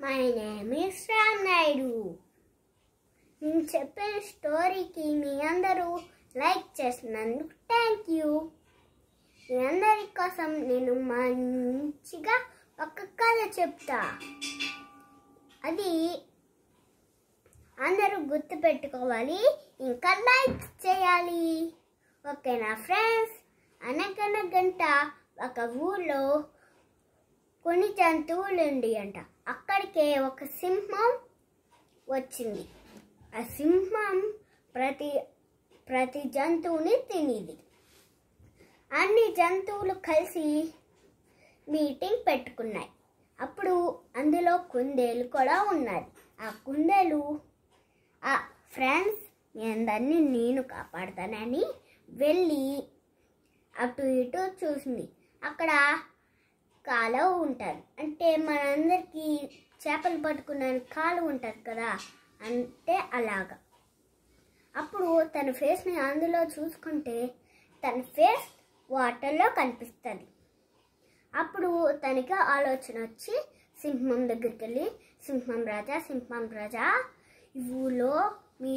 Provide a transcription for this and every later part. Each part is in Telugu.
my name is Ram Naidu నేను చెప్పిన స్టోరీకి మీ అందరూ లైక్ చేసినందుకు థ్యాంక్ యూ మీ అందరి కోసం నేను మంచిగా ఒక కథ చెప్తా అది అందరూ గుర్తు పెట్టుకోవాలి ఇంకా లైక్ చేయాలి ఓకేనా ఫ్రెండ్స్ అనగనగంట ఒక ఊళ్ళో కొన్ని జంతువులు ఉండి అంట అక్కడికే ఒక సింహం వచ్చింది ఆ సింహం ప్రతి ప్రతి జంతువుని తినేది అన్ని జంతువులు కలిసి మీటింగ్ పెట్టుకున్నాయి అప్పుడు అందులో కుందేలు కూడా ఉన్నది ఆ కుందేలు ఆ ఫ్రెండ్స్ మీ అందరినీ నేను కాపాడుతానని వెళ్ళి అటు ఇటు చూసింది అక్కడ కాలువ ఉంటుంది అంటే మనందరికీ చేపలు పట్టుకునే కాలువ ఉంటుంది కదా అంటే అలాగా అప్పుడు తన ఫేస్ని అందులో చూసుకుంటే తన ఫేస్ వాటర్లో కనిపిస్తుంది అప్పుడు తనకి ఆలోచన వచ్చి సింహం దగ్గరికి వెళ్ళి సింహం రాజా సింహం రాజా ఈ ఊళ్ళో మీ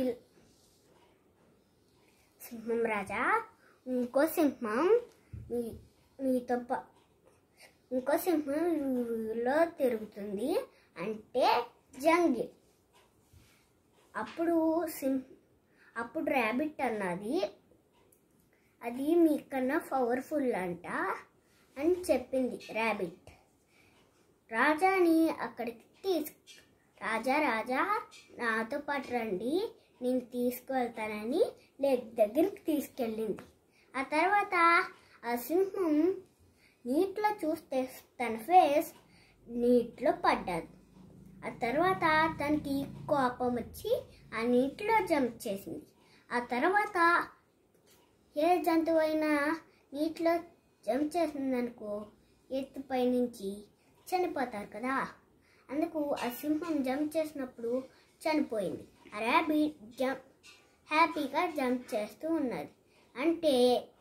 సింహం రాజా ఇంకో సింహం మీ మీతో ప- ఇంకో సింహం ఈ ఊళ్ళో తిరుగుతుంది అంటే జంగిల్ అప్పుడు సింహ అప్పుడు ర్యాబిట్ అన్నది అది మీకన్నా పవర్ఫుల్ అంట అని చెప్పింది ర్యాబిట్ రాజాని అక్కడికి తీసు రాజా రాజా నాతో పాటు రండి నేను తీసుకువెళ్తానని లేక్ దగ్గరికి తీసుకెళ్ళింది ఆ తర్వాత ఆ సింహం నీటిలో చూస్తే తన ఫేస్ నీటిలో పడ్డది ఆ తర్వాత తనకి కోపం వచ్చి ఆ నీటిలో జంప్ చేసింది ఆ తర్వాత ఏ జంతువు అయినా నీటిలో జంప్ చేసిందనుకో ఎత్తుపై నుంచి చనిపోతారు కదా అందుకు ఆ సింహం జంప్ చేసినప్పుడు చనిపోయింది ఆ ర్యాబిట్ జంప్ హ్యాపీగా జంప్ చేస్తూ ఉన్నది అంటే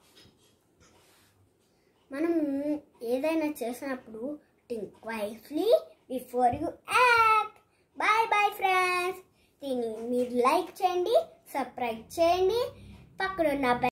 మనము ఏదైనా చేసినప్పుడు think wisely before you act bye bye friends దీన్ని మీరు లైక్ చేయండి సబ్స్క్రైబ్ చేయండి పక్కనున్న